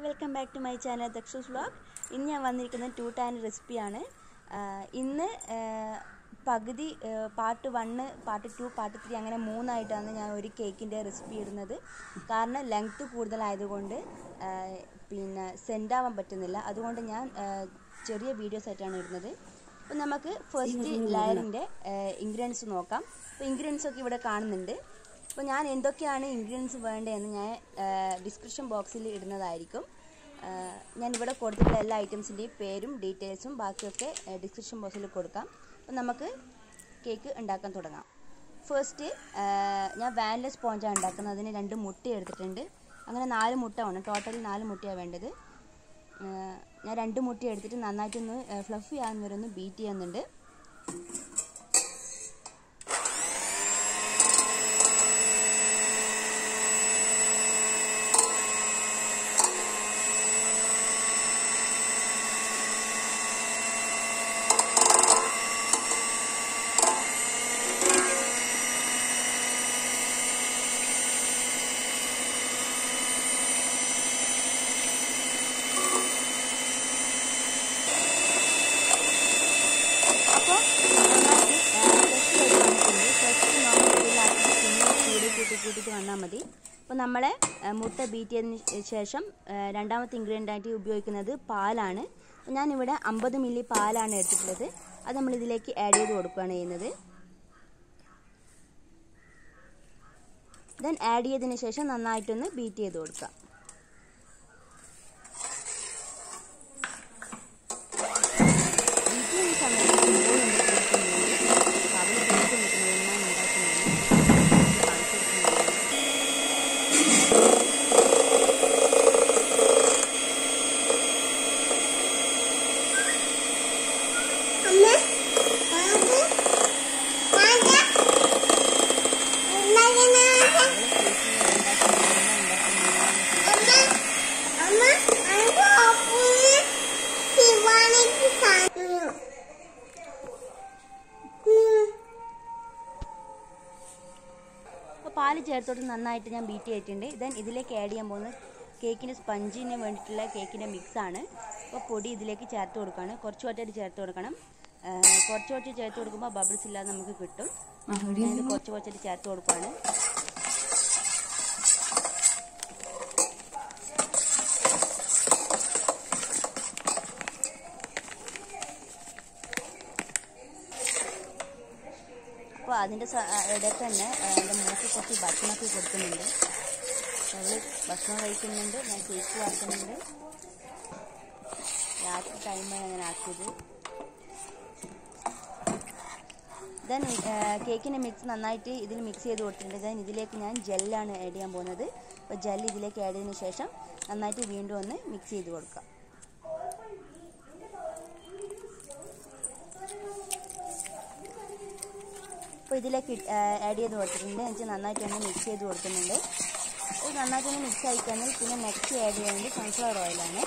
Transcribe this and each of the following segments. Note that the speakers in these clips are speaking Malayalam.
welcome back to my channel Dakshu's vlog ഇന്ന് ഞാൻ വന്നിരിക്കുന്നത് ടു ടാൻ റെസിപ്പിയാണ് ഇന്ന് ആ, പകുതി part one part two part three അങ്ങനെ മൂന്നായിട്ടാണ് ഞാൻ ഒരു കേക്കിൻ്റെ റെസിപ്പി ഇടുന്നത് കാരണം ലെങ്ത്ത് കൂടുതലായതുകൊണ്ട് ആ, പിന്നെ സെൻഡ് ആവാൻ പറ്റുന്നില്ല അതുകൊണ്ട് ഞാൻ ആ, ചെറിയ വീഡിയോസ് ആയിട്ടാണ് ഇടുന്നത് അപ്പം നമുക്ക് ഫസ്റ്റ് ലെയറിൻ്റെ ഇൻഗ്രീഡിയൻസ് നോക്കാം അപ്പോൾ ഇൻഗ്രീഡിയൻസ് ഒക്കെ ഇവിടെ കാണുന്നുണ്ട് അപ്പോൾ ഞാൻ എന്തൊക്കെയാണ് ഇൻഗ്രീഡിയൻസ് വേണ്ടതെന്ന് ഞാൻ ഡിസ്ക്രിപ്ഷൻ ബോക്സിൽ ഇടുന്നതായിരിക്കും ആ, ഞാൻ ഇവിടെ കൊടുത്തിട്ടുള്ള എല്ലാ ഐറ്റംസിൻ്റെയും പേരും ഡീറ്റെയിൽസും ബാക്കിയൊക്കെ ഡിസ്ക്രിപ്ഷൻ ബോക്സിൽ കൊടുക്കാം അപ്പോൾ നമുക്ക് കേക്ക് ഉണ്ടാക്കാൻ തുടങ്ങാം ഫസ്റ്റ് ഞാൻ വാനില സ്പോഞ്ചാണ് ഉണ്ടാക്കുന്നത് അതിന് രണ്ട് മുട്ട എടുത്തിട്ടുണ്ട് അങ്ങനെ നാല് മുട്ട വേണം ടോട്ടൽ നാല് മുട്ടയാണ് വേണ്ടത് ആ, ഞാൻ രണ്ട് മുട്ട എടുത്തിട്ട് നന്നായിട്ടൊന്ന് ഫ്ലഫി ആകുന്ന വരെ ഒന്ന് ബീറ്റ് ചെയ്യുന്നുണ്ട് അപ്പോൾ നന്നായിട്ട് ഫ്രഷ് ആയിട്ട് വന്നിട്ടുണ്ട് ഫ്രഷ് നമ്മൾ ഇതിലാക്കി പിന്നെ കൂടി കൂട്ടി കൂട്ടിയിട്ട് വന്നാൽ മതി അപ്പോൾ നമ്മളെ ആ, മുട്ട ബീറ്റ് ചെയ്തതിന് ശേഷം ആ, രണ്ടാമത്തെ ഇൻഗ്രീഡിയൻ്റ് ആയിട്ട് ഉപയോഗിക്കുന്നത് പാലാണ് അപ്പോൾ ഞാനിവിടെ അമ്പത് മില്ലി പാലാണ് എടുത്തിട്ടുള്ളത് അത് നമ്മൾ ഇതിലേക്ക് ആഡ് ചെയ്ത് കൊടുക്കുകയാണ് ചെയ്യുന്നത് ദെൻ ആഡ് ചെയ്തതിന് ശേഷം നന്നായിട്ടൊന്ന് ബീറ്റ് ചെയ്ത് കൊടുക്കുക ബീറ്റ് ചെയ്യുന്ന സമയത്ത് കുമ്പോൾ നമ്മൾ കൊടുക്കുന്നുണ്ട് അവൾ ബീറ്റ് നിൽക്കുന്നത് ഞാൻ ഉണ്ടാക്കുന്നത് കാണിച്ചു കൊടുക്കുന്നുണ്ട് അപ്പോൾ പാല് ചേർത്തോട്ട് നന്നായിട്ട് ഞാൻ ബീറ്റ് ചെയ്തിട്ടുണ്ട് ദെൻ ഇതിലേക്ക് ആഡ് ചെയ്യാൻ പോകുന്നത് കേക്കിന് സ്പഞ്ചിന് വേണ്ടിയിട്ടുള്ള കേക്കിൻ്റെ മിക്സാണ് അപ്പോൾ പൊടി ഇതിലേക്ക് ചേർത്ത് കൊടുക്കുകയാണ് കുറച്ച് കുറച്ചായിട്ട് ചേർത്ത് കൊടുക്കണം ആ, കുറച്ച് കുറച്ച് ചേർത്ത് കൊടുക്കുമ്പോൾ ബബിൾസ് ഇല്ലാതെ നമുക്ക് കിട്ടും ഞാനിത് കുറച്ച് കുറച്ചായിട്ട് ചേർത്ത് കൊടുക്കുകയാണ് അപ്പോൾ അതിൻ്റെ സ- ആ, ഇടയ്ക്ക് തന്നെ ആ, എൻ്റെ മോൾക്ക് കുറച്ച് ഭക്ഷണമൊക്കെ കൊടുക്കുന്നുണ്ട് അവൾ ഭക്ഷണം കഴിക്കുന്നുണ്ട് ഞാൻ കേക്ക് വാർക്കുന്നുണ്ട് രാത്രി ടൈമാണ് ഞാൻ ആക്കിയത് ദെൻ കേക്കിൻ്റെ മിക്സ് നന്നായിട്ട് ഇതിൽ മിക്സ് ചെയ്ത് കൊടുത്തിട്ടുണ്ട് ദെൻ ഇതിലേക്ക് ഞാൻ ജെല്ലാണ് ആഡ് ചെയ്യാൻ പോകുന്നത് അപ്പോൾ ജെല്ല് ഇതിലേക്ക് ആഡ് ചെയ്തതിന് ശേഷം നന്നായിട്ട് വീണ്ടും ഒന്ന് മിക്സ് ചെയ്ത് കൊടുക്കാം അപ്പോൾ ഇതിലേക്ക് ആഡ് ചെയ്ത് കൊടുത്തിട്ടുണ്ട് എനിക്ക് നന്നായിട്ടൊന്ന് മിക്സ് ചെയ്ത് കൊടുക്കുന്നുണ്ട് ഇത് നന്നായിട്ടൊന്ന് മിക്സ് ആയി കഴിഞ്ഞാൽ പിന്നെ നെക്സ്റ്റ് ആഡ് ചെയ്യുന്നത് സൺഫ്ലവർ ഓയിലാണ്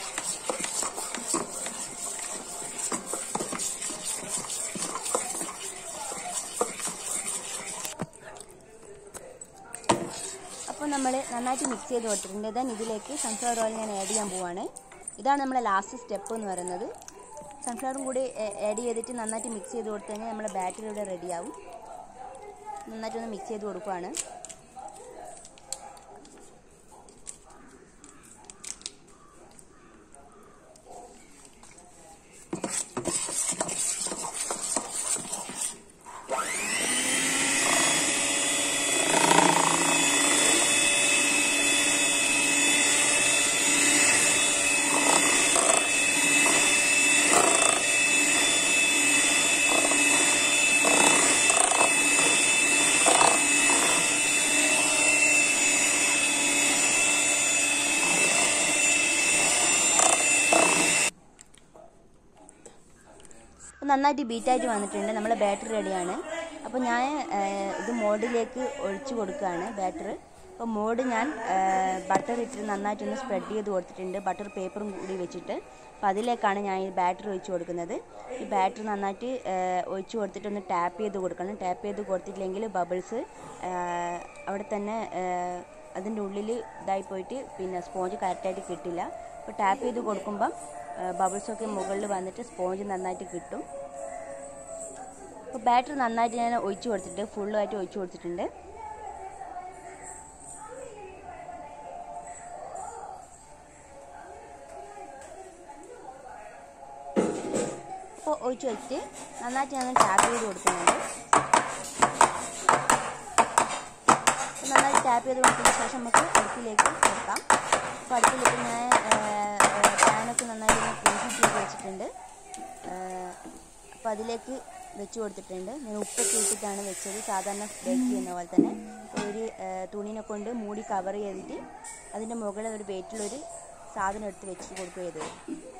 അപ്പോൾ നമ്മൾ നന്നായിട്ട് മിക്സ് ചെയ്ത് കൊടുത്തിട്ടുണ്ട് ദെൻ ഇതിലേക്ക് സൺഫ്ലവർ ഓയിൽ ഞാൻ ആഡ് ചെയ്യാൻ പോവാണ് ഇതാണ് നമ്മുടെ ലാസ്റ്റ് സ്റ്റെപ്പ് എന്ന് പറയുന്നത് സൺഫ്ലവറും കൂടി ആഡ് ചെയ്തിട്ട് നന്നായിട്ട് മിക്സ് ചെയ്ത് കൊടുത്തു കഴിഞ്ഞാൽ നമ്മുടെ ബാറ്ററി ഇവിടെ റെഡിയാവും നന്നായിട്ടൊന്ന് മിക്സ് ചെയ്ത് കൊടുക്കുവാണ് അപ്പോൾ നന്നായിട്ട് ബീറ്റായിട്ട് വന്നിട്ടുണ്ട് നമ്മളെ ബാറ്ററി റെഡിയാണ് അപ്പോൾ ഞാൻ ആ, ഇത് മോഡിലേക്ക് ഒഴിച്ചു കൊടുക്കുകയാണ് ബാറ്റർ അപ്പോൾ മോഡ് ഞാൻ ബട്ടർ ഇട്ടിട്ട് നന്നായിട്ടൊന്ന് സ്പ്രെഡ് ചെയ്ത് കൊടുത്തിട്ടുണ്ട് ബട്ടർ പേപ്പറും കൂടി വെച്ചിട്ട് അപ്പോൾ അതിലേക്കാണ് ഞാൻ ഈ ബാറ്റർ ഒഴിച്ച് കൊടുക്കുന്നത് ഈ ബാറ്റർ നന്നായിട്ട് ആ, ഒഴിച്ച് കൊടുത്തിട്ട് ഒന്ന് ടാപ്പ് ചെയ്ത് കൊടുക്കണം ടാപ്പ് ചെയ്ത് കൊടുത്തിട്ടില്ലെങ്കിൽ ബബിൾസ് അവിടെ തന്നെ ആ, അതിൻ്റെ ഉള്ളിൽ ഇതായി പോയിട്ട് പിന്നെ സ്പോഞ്ച് കറക്റ്റായിട്ട് കിട്ടില്ല അപ്പോൾ ടാപ്പ് ചെയ്ത് കൊടുക്കുമ്പം ബബിൾസൊക്കെ മുകളിൽ വന്നിട്ട് സ്പോഞ്ച് നന്നായിട്ട് കിട്ടും അപ്പോൾ ബാറ്ററി നന്നായിട്ട് ഞാൻ ഒഴിച്ചു കൊടുത്തിട്ട് ഫുള്ളായിട്ട് ഒഴിച്ചു കൊടുത്തിട്ടുണ്ട് അപ്പോൾ ഒഴിച്ച് വെച്ചിട്ട് നന്നായിട്ട് ഞാൻ ടാപ്പ് ചെയ്ത് കൊടുക്കുന്നുണ്ട് അപ്പോൾ നന്നായിട്ട് ടാപ്പ് ചെയ്ത് കൊടുത്തതിന് ശേഷം നമുക്ക് അടുപ്പിലേക്ക് വെക്കാം അപ്പോൾ അടുപ്പിലേക്ക് ഞാൻ പാനൊക്കെ നന്നായിട്ട് ഒന്ന് പ്രീഹീറ്റ് ചെയ്ത് വെച്ചിട്ടുണ്ട് അപ്പോൾ അതിലേക്ക് വെച്ച് കൊടുത്തിട്ടുണ്ട് ഞാൻ ഉപ്പൊക്കെ ഇട്ടിട്ടാണ് വെച്ചത് സാധാരണ ബേക്ക് ചെയ്യുന്ന പോലെ തന്നെ ഒരു തുണീനെ കൊണ്ട് മൂടി കവർ ചെയ്തിട്ട് അതിൻ്റെ മുകളിൽ ഒരു വെയിറ്റുള്ളൊരു സാധനം എടുത്ത് വെച്ച് കൊടുക്കുക ചെയ്തത്